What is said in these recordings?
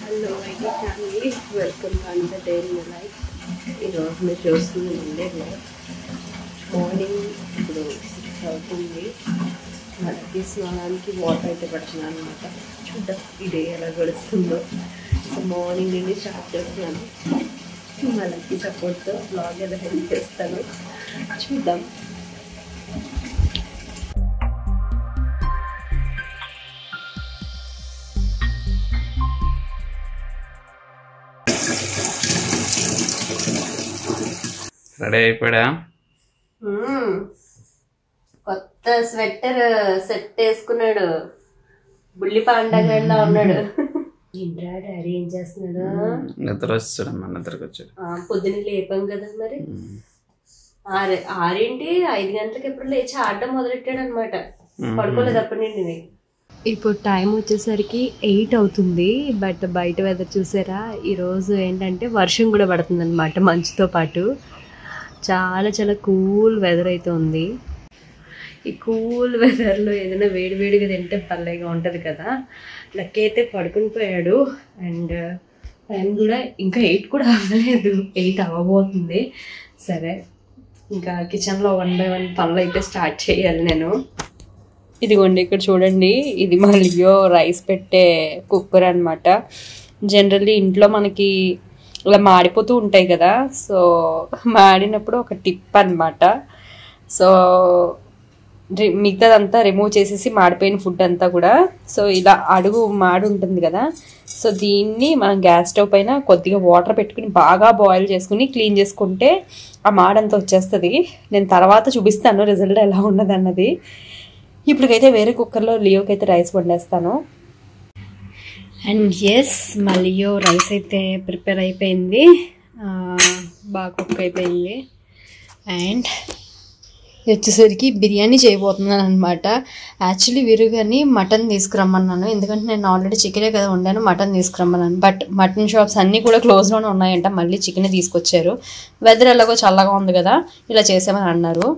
Hello IT family welcome to the diary life ఈరోజు మీరు చూస్తుంది ఉండే లైఫ్ మార్నింగ్ ఇప్పుడు సిక్స్ అవుతుంది మనకి స్నానానికి వాటర్ అయితే పడుతున్నాను అనమాట చూద్దాం ఈ డే ఎలా గడుస్తుందో సో మార్నింగ్ నుండి స్టార్ట్ చేస్తున్నాను వాళ్ళకి సపోర్ట్తో బ్లాగ్ ఏదో హెల్ప్ చేస్తాను చూద్దాం రెడీ అయిపోయా మ్మ్. కొత్త స్వెటర్ సెట్ వేసుకున్నాడు బుల్లి పాండగడ్లా ఉన్నాడు ఏంట్రా డాడీ ఏం చేస్తున్నాడు నిద్ర వచ్చాడమ్మా నిద్రకు వచ్చాడు ఆ, పొద్దున్న లేపాం కదా మరి ఆరు ఆరేంటి ఐదు గంటలకు ఎప్పుడు లేచి ఆడడం మొదలెట్టాడు అనమాట పడుకోలేదు అప్పటి నుండి ఇప్పుడు టైం వచ్చేసరికి ఎయిట్ అవుతుంది బట్ బయట వెదర్ చూసారా ఈరోజు ఏంటంటే వర్షం కూడా పడుతుంది అనమాట మంచుతో పాటు చాలా చాలా కూల్ వెదర్ అయితే ఉంది ఈ కూల్ వెదర్లో ఏదైనా వేడివేడిగా తింటే పల్లెగా ఉంటుంది కదా లక్కీ అయితే పడుకుని పోయాడు అండ్ టైం కూడా ఇంకా ఎయిట్ కూడా అవ్వలేదు ఎయిట్ అవ్వబోతుంది సరే ఇంకా కిచెన్లో వన్ బై వన్ పనులు అయితే స్టార్ట్ చేయాలి నేను ఇదిగోండి ఇక్కడ చూడండి ఇది మా లియో రైస్ పెట్టే కుక్కర్ అనమాట జనరల్లీ ఇంట్లో మనకి ఇలా మాడిపోతూ ఉంటాయి కదా సో మాడినప్పుడు ఒక టిప్ అనమాట సో రి- మిగతాదంతా రిమూవ్ చేసేసి మాడిపోయిన ఫుడ్ అంతా కూడా సో ఇలా అడుగు మాడి ఉంటుంది కదా సో దీన్ని మనం గ్యాస్ స్టవ్ పైన కొద్దిగా వాటర్ పెట్టుకుని బాగా బాయిల్ చేసుకుని క్లీన్ చేసుకుంటే ఆ మాడంతా వచ్చేస్తుంది నేను తర్వాత చూపిస్తాను రిజల్ట్ ఎలా ఉన్నది అన్నది ఇప్పటికైతే వేరే కుక్కర్లో లియోకి అయితే రైస్ వండేస్తాను అండ్ ఎస్ మా లియో రైస్ అయితే ప్రిపేర్ అయిపోయింది ఆ, బాగా కుక్ అయిపోయింది అండ్ ఇది వచ్చేసరికి బిర్యానీ చేయబోతున్నాను అనమాట యాక్చువల్లీ విరుగని మటన్ తీసుకురమ్మన్నాను ఎందుకంటే నేను ఆల్రెడీ చికెనే కదా వండాను మటన్ తీసుకురమ్మన్నాను బట్ మటన్ షాప్స్ అన్నీ కూడా క్లోజ్లోనే ఉన్నాయంట మళ్ళీ చికెనే తీసుకొచ్చారు వెదర్ ఎలాగో చల్లగా ఉంది కదా ఇలా చేసామని అన్నారు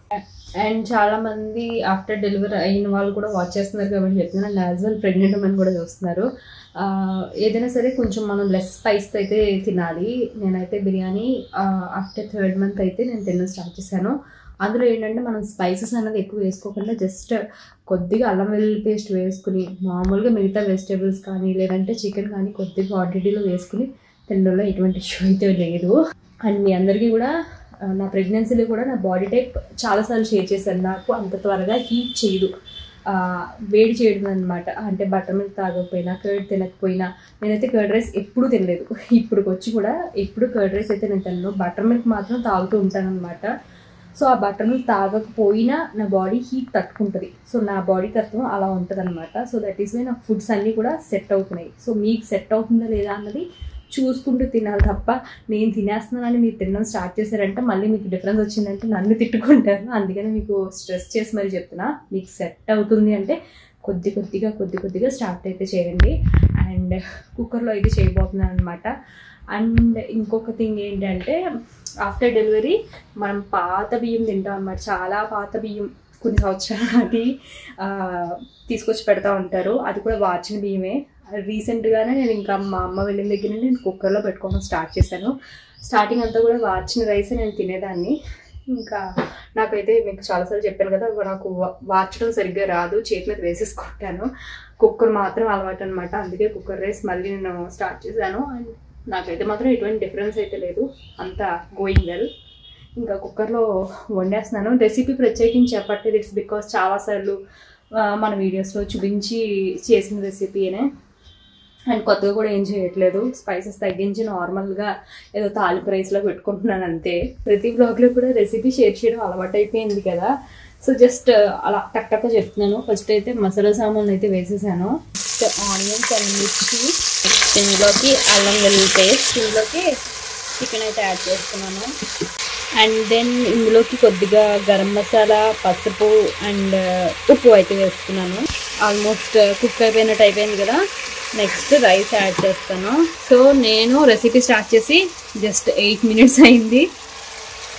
అండ్ చాలా మంది ఆఫ్టర్ డెలివరీ అయిన వాళ్ళు కూడా వాచ్ చేస్తున్నారు కాబట్టి చెప్తున్నాను and as well pregnant women కూడా చూస్తున్నారు ఆ, ఏదైనా సరే కొంచెం మనం లెస్ స్పైస్తో అయితే తినాలి నేనైతే బిర్యానీ ఆఫ్టర్ థర్డ్ మంత్ అయితే నేను తినడం స్టార్ట్ చేశాను అందులో ఏంటంటే మనం స్పైసెస్ అనేది ఎక్కువ వేసుకోకుండా జస్ట్ కొద్దిగా అల్లం వెల్లుల్లి పేస్ట్ వేసుకుని మామూలుగా మిగతా వెజిటేబుల్స్ కానీ లేదంటే చికెన్ కానీ కొద్దిగా క్వాంటిటీలో వేసుకుని తినడంలో ఎటువంటి ఇష్యూ అయితే లేదు అండ్ మీ అందరికీ కూడా ఆ, నా ప్రెగ్నెన్సీలో కూడా నా బాడీ టైప్ చాలాసార్లు షేర్ చేశాను నాకు అంత త్వరగా హీట్ చేయదు ఆ, వేడి చేయడం అనమాట అంటే బటర్ మిల్క్ తాగకపోయినా కర్డ్ తినకపోయినా నేనైతే కర్డ్ రైస్ ఎప్పుడూ తినలేదు ఇప్పుడు వచ్చి కూడా ఎప్పుడు కర్డ్ రైస్ అయితే నేను తినను బటర్ మిల్క్ మాత్రం తాగుతూ ఉంటాను అనమాట సో ఆ బటర్ మిల్క్ తాగకపోయినా నా బాడీ హీట్ తట్టుకుంటుంది సో నా బాడీ తత్వం అలా ఉంటుంది అనమాట సో దట్ ఈస్ వై నాకు ఫుడ్స్ అన్నీ కూడా సెట్ అవుతున్నాయి సో మీకు సెట్ అవుతుందా లేదా అన్నది చూసుకుంటూ తినాలి తప్ప నేను తినేస్తున్నానని మీరు తినడం స్టార్ట్ చేశారంటే మళ్ళీ మీకు డిఫరెన్స్ వచ్చిందంటే నన్ను తిట్టుకుంటారు అందుకని మీకు స్ట్రెస్ చేసి మరి చెప్తున్నా మీకు సెట్ అవుతుంది అంటే కొద్ది కొద్దిగా కొద్ది కొద్దిగా స్టార్ట్ అయితే చేయండి అండ్ కుక్కర్లో అయితే చేయబోతున్నాను అనమాట అండ్ ఇంకొక థింగ్ ఏంటంటే ఆఫ్టర్ డెలివరీ మనం పాత బియ్యం తింటాం అనమాట చాలా పాత బియ్యం కొన్ని సంవత్సరాల నాటి ఆ, తీసుకొచ్చి పెడతా ఉంటారు అది కూడా వాచిన బియ్యమే రీసెంట్గానే నేను ఇంకా మా అమ్మ వెళ్ళిన దగ్గర నుండి నేను కుక్కర్లో పెట్టుకోవడం స్టార్ట్ చేశాను స్టార్టింగ్ అంతా కూడా వార్చిన రైస్ నేను తినేదాన్ని ఇంకా నాకైతే మీకు చాలాసార్లు చెప్పాను కదా నాకు వా- వార్చడం సరిగ్గా రాదు చేతి మీద వేసేసుకుంటాను కుక్కర్ మాత్రం అలవాటు అనమాట అందుకే కుక్కర్ రైస్ మళ్ళీ నేను స్టార్ట్ చేశాను అండ్ నాకైతే మాత్రం ఎటువంటి డిఫరెన్స్ అయితే లేదు అంతా గోయింగ్ వెల్ ఇంకా కుక్కర్లో వండేస్తున్నాను రెసిపీ ప్రత్యేకించి చెప్పట్లేదు ఇట్స్ బికాస్ చాలాసార్లు ఆ, మన వీడియోస్లో చూపించి చేసిన రెసిపీనే అండ్ కొత్తగా కూడా ఏం చేయట్లేదు స్పైసెస్ తగ్గించి నార్మల్గా ఏదో తాలింపు రైస్లో పెట్టుకుంటున్నాను అంతే ప్రతి బ్లాగ్లో కూడా రెసిపీ షేర్ చేయడం అలవాటు అయిపోయింది కదా సో జస్ట్ అలా టక్ టక్ చెప్తున్నాను ఫస్ట్ అయితే మసాలా సామాన్లు అయితే వేసేసాను ఆనియన్స్ అండ్ మిర్చి ఇందులోకి అల్లం వెల్లుల్లి పేస్ట్ ఇందులోకి చికెన్ అయితే యాడ్ చేస్తున్నాను అండ్ దెన్ ఇందులోకి కొద్దిగా గరం మసాలా పసుపు అండ్ ఉప్పు అయితే వేస్తున్నాను ఆల్మోస్ట్ కుక్ అయిపోయినట్టు అయిపోయింది కదా నెక్స్ట్ రైస్ యాడ్ చేస్తాను సో నేను రెసిపీ స్టార్ట్ చేసి జస్ట్ ఎయిట్ మినిట్స్ అయింది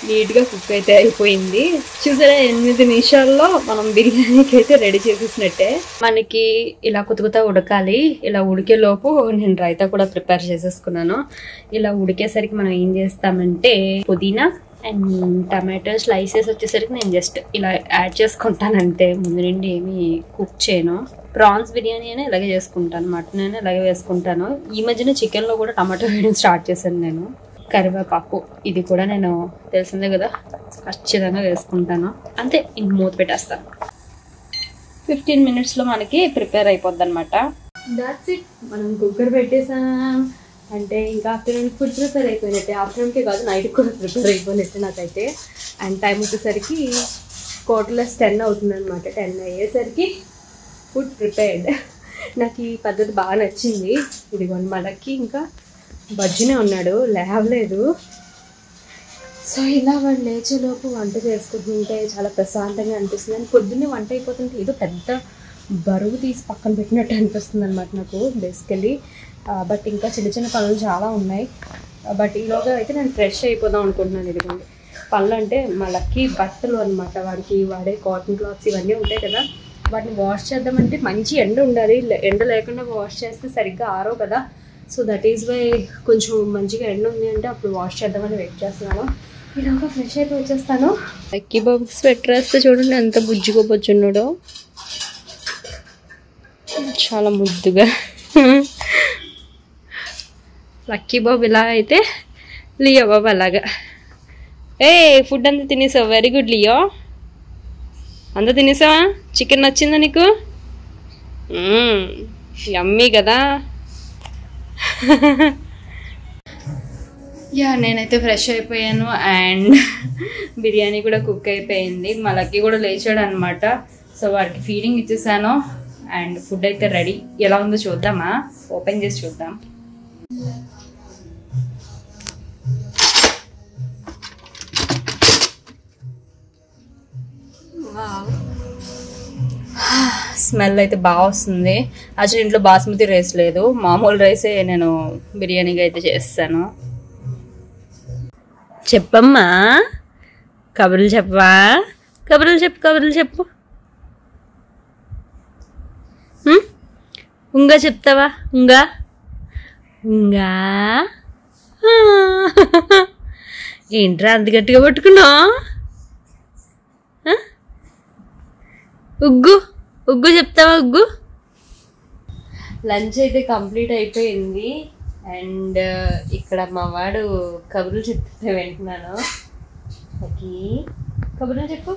నీట్గా కుక్ అయితే అయిపోయింది చూసారా ఎనిమిది నిమిషాల్లో మనం బిర్యానీకి అయితే రెడీ చేసేసినట్టే మనకి ఇలా కుతుకుతా ఉడకాలి ఇలా ఉడికే లోపు నేను రైతా కూడా ప్రిపేర్ చేసేసుకున్నాను ఇలా ఉడికేసరికి మనం ఏం చేస్తామంటే పుదీనా అండ్ టమాటో స్లైసెస్ వచ్చేసరికి నేను జస్ట్ ఇలా యాడ్ చేసుకుంటాను అంతే ముందు నుండి ఏమి కుక్ చేయను ప్రాన్స్ బిర్యానీ అయినా ఇలాగే చేసుకుంటాను మటన్ అయినా ఇలాగే వేసుకుంటాను ఈ మధ్యన చికెన్లో కూడా టమాటో వేయడం స్టార్ట్ చేశాను నేను కరివేపాకు ఇది కూడా నేను తెలిసిందే కదా ఖచ్చితంగా వేసుకుంటాను అంతే ఇంక మూత పెట్టేస్తాను ఫిఫ్టీన్ మినిట్స్లో మనకి ప్రిపేర్ అయిపోద్ది అనమాట దాట్స్ ఇట్ మనం కుక్కర్ పెట్టేసాం అంటే ఇంకా ఆఫ్టర్నూన్ ఫుడ్ ప్రిపేర్ అయిపోయినట్టే ఆఫ్టర్నూన్కే కాదు నైట్కి కూడా ప్రిపేర్ అయిపోయినట్టే నాకైతే అండ్ టైం వచ్చేసరికి కోటలెస్ టెన్ అవుతుంది అనమాట టెన్ అయ్యేసరికి ఫుడ్ ప్రిపేర్డ్ నాకు ఈ పద్ధతి బాగా నచ్చింది ఇదిగోండి మనకి ఇంకా బజ్జునే ఉన్నాడు లేవలేదు సో ఇలా వాడు లేచేలోపు వంట చేసుకుంటుంటే చాలా ప్రశాంతంగా అనిపిస్తుంది అని పొద్దున్నే వంట అయిపోతుంటే ఏదో పెద్ద బరువు తీసి పక్కన పెట్టినట్టు అనిపిస్తుంది అనమాట నాకు బేసికలీ బట్ ఇంకా చిన్న చిన్న పనులు చాలా ఉన్నాయి బట్ ఈలోగా అయితే నేను ఫ్రెష్ అయిపోదాం అనుకుంటున్నాను ఇదిగోండి పనులు అంటే మా లక్కీ బట్టలు అనమాట వాడికి వాడే కాటన్ క్లాత్స్ ఇవన్నీ ఉంటాయి కదా వాటిని వాష్ చేద్దామంటే మంచి ఎండ ఉండాలి లే- ఎండ లేకుండా వాష్ చేస్తే సరిగ్గా ఆరో కదా సో దట్ ఈస్ వై కొంచెం మంచిగా ఎండ ఉంది అంటే అప్పుడు వాష్ చేద్దామని వెయిట్ చేస్తున్నాను ఇలాగా ఫ్రెష్ అయిపోయి వచ్చేస్తాను లక్కీ బాబు స్వెటర్ వేస్తే చూడండి ఎంత బుజ్జిగా బొచ్చున్నాడో చాలా ముద్దుగా లక్కీ బాబు ఇలా అయితే లియో బాబు అలాగా ఏ ఫుడ్ అంతా తినేసావు వెరీ గుడ్ లియో అంతా తినేసావా చికెన్ నచ్చిందా నీకు యమ్మీ కదా యా నేనైతే ఫ్రెష్ అయిపోయాను అండ్ బిర్యానీ కూడా కుక్ అయిపోయింది మా లక్కీ కూడా లేచాడు అనమాట సో వాడికి ఫీడింగ్ ఇచ్చేసాను అండ్ ఫుడ్ అయితే రెడీ ఎలా ఉందో చూద్దామా ఓపెన్ చేసి చూద్దాం స్మెల్ అయితే బాగా వస్తుంది యాక్చువల్లీ ఇంట్లో బాస్మతి రైస్ లేదు మామూలు రైసే నేను బిర్యానీగా అయితే చేస్తాను చెప్పమ్మా కబుర్లు చెప్పవా కబుర్లు చెప్పు కబుర్లు చెప్పు ఉమ్? ఉంగా చెప్తావా ఉంగా ఉంగా ఆ. ఏంట్రా అంత గట్టిగా పట్టుకున్నావు ఆ? ఉగ్గు ఉగ్గు చెప్తావా ఉగ్గు లంచ్ అయితే కంప్లీట్ అయిపోయింది అండ్ ఇక్కడ మా వాడు కబుర్లు చెప్తే వింటున్నాను ఓకే కబుర్లు చెప్పు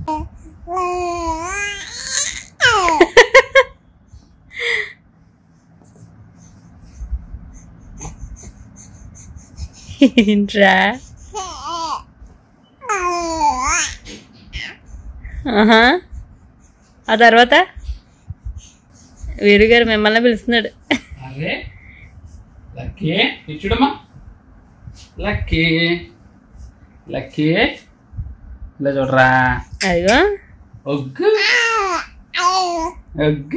ఏంట్రా ఆహా ఆ తర్వాత వీరు గారు మిమ్మల్ని పిలుస్తున్నాడు అరే లక్కీ ఇది చూడమ్మా లక్కీ లక్కీ ఇలా చూడరా అదిగో ఒగ్గు ఒగ్గు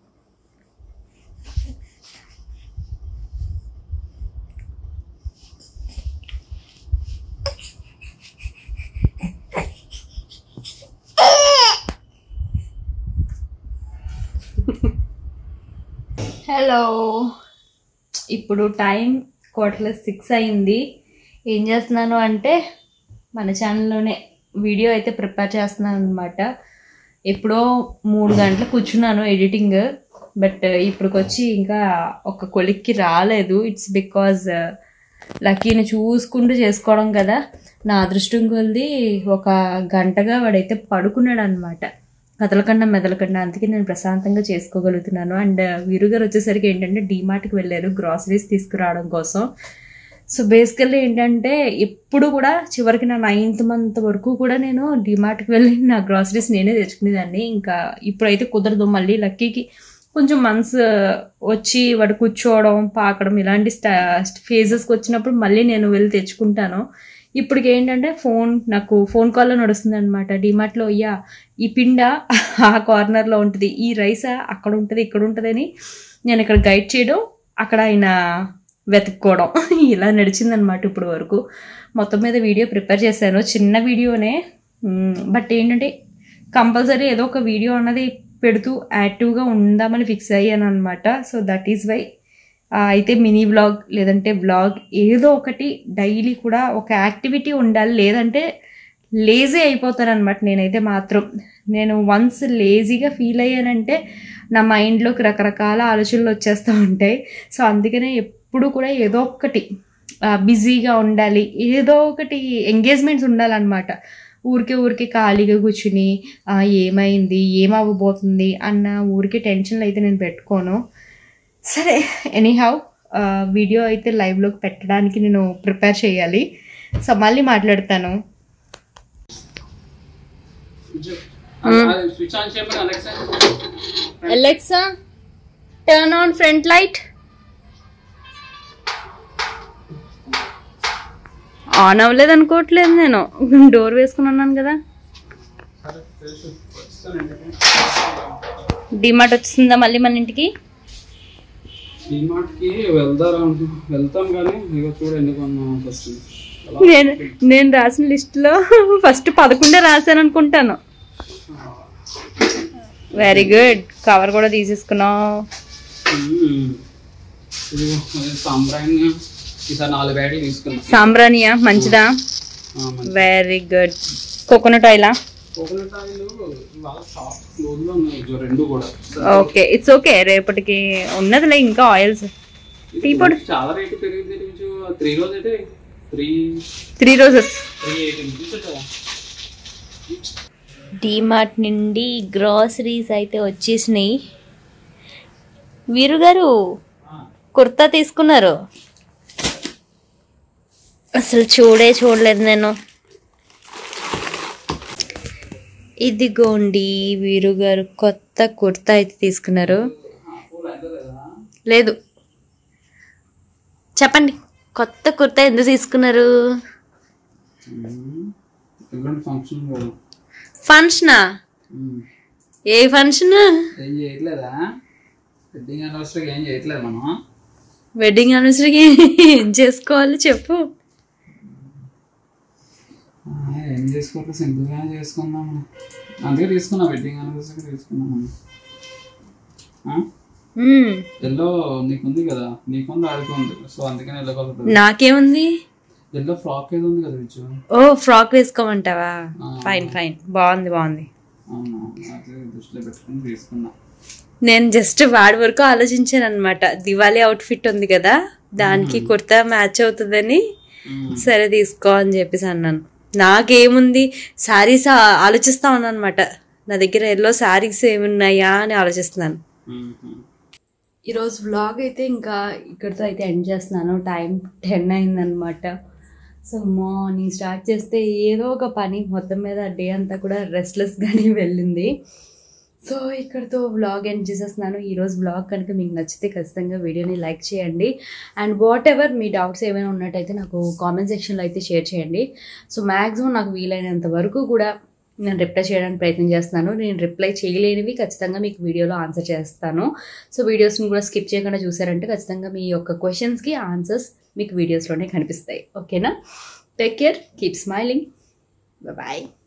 హలో ఇప్పుడు టైం క్వార్టర్ సిక్స్ అయింది ఏం చేస్తున్నాను అంటే మన ఛానల్లోనే వీడియో అయితే ప్రిపేర్ చేస్తున్నాను అనమాట ఎప్పుడో మూడు గంటలు కూర్చున్నాను ఎడిటింగ్ బట్ ఇప్పటికొచ్చి ఇంకా ఒక కొలిక్కి రాలేదు ఇట్స్ బికాజ్ లక్కీని చూసుకుంటూ చేసుకోవడం కదా నా అదృష్టం కొలిది ఒక గంటగా వాడైతే పడుకున్నాడు అనమాట కదలకుండా మెదలకుండా అందుకే నేను ప్రశాంతంగా చేసుకోగలుగుతున్నాను అండ్ వీరుగారు వచ్చేసరికి ఏంటంటే డీమార్ట్కి వెళ్ళారు గ్రాసరీస్ తీసుకురావడం కోసం సో బేసికల్లీ ఏంటంటే ఎప్పుడు కూడా చివరికి నా నైన్త్ మంత్ వరకు కూడా నేను డిమార్ట్కి వెళ్ళి నా గ్రాసరీస్ నేనే తెచ్చుకునేదాన్ని ఇంకా ఇప్పుడైతే కుదరదు మళ్ళీ లక్కీకి కొంచెం మంత్స్ వచ్చి వాడు కూర్చోవడం పాకడం ఇలాంటి స్టా ఫేజెస్కి వచ్చినప్పుడు మళ్ళీ నేను వెళ్ళి తెచ్చుకుంటాను ఇప్పటికి ఏంటంటే ఫోన్ నాకు ఫోన్ కాల్లో నడుస్తుంది అనమాట డిమార్ట్లో అయ్యా ఈ పిండ ఆ కార్నర్లో ఉంటుంది ఈ రైసా అక్కడ ఉంటుంది ఇక్కడ ఉంటుంది అని నేను ఇక్కడ గైడ్ చేయడం అక్కడ ఆయన వెతుక్కోవడం ఇలా నడిచిందనమాట ఇప్పుడు వరకు మొత్తం మీద వీడియో ప్రిపేర్ చేశాను చిన్న వీడియోనే బట్ ఏంటంటే కంపల్సరీ ఏదో ఒక వీడియో అన్నది పెడుతూ యాక్టివ్గా ఉందామని ఫిక్స్ అయ్యాను అనమాట సో దట్ ఈస్ వై అయితే మినీ వ్లాగ్ లేదంటే వ్లాగ్ ఏదో ఒకటి డైలీ కూడా ఒక యాక్టివిటీ ఉండాలి లేదంటే లేజీ అయిపోతాను అనమాట నేనైతే మాత్రం నేను వన్స్ లేజీగా ఫీల్ అయ్యానంటే నా మైండ్లోకి రకరకాల ఆలోచనలు వచ్చేస్తూ ఉంటాయి సో అందుకనే ఎప్పుడు కూడా ఏదో ఒకటి బిజీగా ఉండాలి ఏదో ఒకటి ఎంగేజ్మెంట్స్ ఉండాలన్నమాట ఊరికే ఊరికే ఖాళీగా కూర్చుని ఆ, ఏమైంది ఏమవ్వబోతుంది అన్న ఊరికే టెన్షన్లు అయితే నేను పెట్టుకోను సరే ఎనీహౌ వీడియో అయితే లైవ్లోకి పెట్టడానికి నేను ప్రిపేర్ చేయాలి సో మళ్ళీ మాట్లాడతాను స్విచ్ ఆన్ చేయమని Alexa Alexa turn on front light on అవ్వలేదు అనుకోవట్లేదు నేను డోర్ వేసుకుని ఉన్నాను కదా డిమార్ట్ వచ్చిందా మళ్ళీ మన ఇంటికి డిమార్ట్ కి వెళ్తారా అనుకు- వెళ్తాం కానీ ఇక చూడు ఎందుకు అన్నా వస్తుంది నేను నేను రాసిన లిస్టులో ఫస్ట్ పదకొండే రాశాను అనుకుంటాను వెరీ గుడ్ కవర్ కూడా తీసేసుకున్నావు ఇదిగో అదే సాంబ్రాణి ఈసారి నాలుగు బ్యాగులు తీసుకున్నా సాంబ్రానియా మంచిదా ఆ, మంచి వెరీ గుడ్ కోకోనట్ ఆయిలా కోకోనట్ ఆయిల్ ఇవాళ షాప్ క్లోజ్ లో ఉన్నాయి ఇదిగో రెండు కూడా ఓకే ఇట్స్ ఓకే రేపటికి ఉన్నదిలే ఇంకా ఆయిల్స్ టీ పొడి చాలా రేటు పెరిగింది రోజు త్రీ రోజు అయితే three three roses three eighty rupees కదా డీమార్ట్ నుండి గ్రాసరీస్ అయితే వచ్చేసినాయి వీరు గారు కుర్తా తీసుకున్నారు అసలు చూడే చూడలేదు నేను ఇదిగోండి వీరు గారు కొత్త కుర్తా అయితే తీసుకున్నారు లేదు చెప్పండి కొత్త కుర్తా ఎందుకు తీసుకున్నారు ఎల్లుండి ఫంక్షన్ కూడా ఫంక్షనా ఉమ్. ఏ ఫంక్షన్ ఏం చేయట్లేదా వెడ్డింగ్ యానివర్సరీకి ఏం చేయట్లేదు మనం వెడ్డింగ్ యానివర్సరీకి ఏం చేసుకోవాలి చెప్పు ఆ, ఏం చేసుకోవట్లేదు సింపుల్ గానే చేసుకుందాం మనం. అందుకే తీసుకున్నా వెడ్డింగ్ యానివర్సరీకి తీసుకున్నాం మనం. ఆ? మ్మ్. ఎల్లో నీకుంది కదా నీకుంది ఆడుకుంది సో అందుకని ఎల్లో కలర్ నాకేముంది ఎల్లో ఫ్రాక్ ఏదో ఉంది కదా విచ్చు ఓ ఫ్రాక్ వేసుకోమంటావా ఆ. ఫైన్ ఫైన్ బాగుంది బాగుంది అవునా అదే దృష్టిలో పెట్టుకుని తీసుకున్నా నేను జస్ట్ వాడి వరకు ఆలోచించాను అనమాట దివాళీ అవుట్ఫిట్ ఉంది కదా దానికి కుర్తా మ్యాచ్ అవుతుందని ఉమ్. సరే తీసుకో అని చెప్పేసి అన్నాను నాకేముంది శారీస్ ఆలోచిస్తా ఉన్నాను అనమాట నా దగ్గర ఎల్లో శారీస్ ఏమున్నాయా అని ఆలోచిస్తున్నాను ఉమ్. ఈరోజు వ్లాగ్ అయితే ఇంకా ఇక్కడితో అయితే ఎండ్ చేస్తున్నాను టైం టెన్ అయిందనమాట సో మార్నింగ్ స్టార్ట్ చేస్తే ఏదో ఒక పని మొత్తం మీద డే అంతా కూడా రెస్ట్లెస్గానే వెళ్ళింది సో ఇక్కడితో వ్లాగ్ ఎండ్ చేసేస్తున్నాను ఈరోజు వ్లాగ్ కనుక మీకు నచ్చితే ఖచ్చితంగా వీడియోని లైక్ చేయండి అండ్ వాట్ ఎవర్ మీ డౌట్స్ ఏమైనా ఉన్నట్టయితే నాకు కామెంట్ సెక్షన్లో అయితే షేర్ చేయండి సో మ్యాక్సిమం నాకు వీలైనంత వరకు కూడా నేను రిప్లై చేయడానికి ప్రయత్నం చేస్తున్నాను నేను రిప్లై చేయలేనివి ఖచ్చితంగా మీకు వీడియోలో ఆన్సర్ చేస్తాను సో వీడియోస్ని కూడా స్కిప్ చేయకుండా చూసారంటే ఖచ్చితంగా మీ యొక్క క్వశ్చన్స్కి ఆన్సర్స్ మీకు వీడియోస్లోనే కనిపిస్తాయి ఓకేనా take care keep smiling bye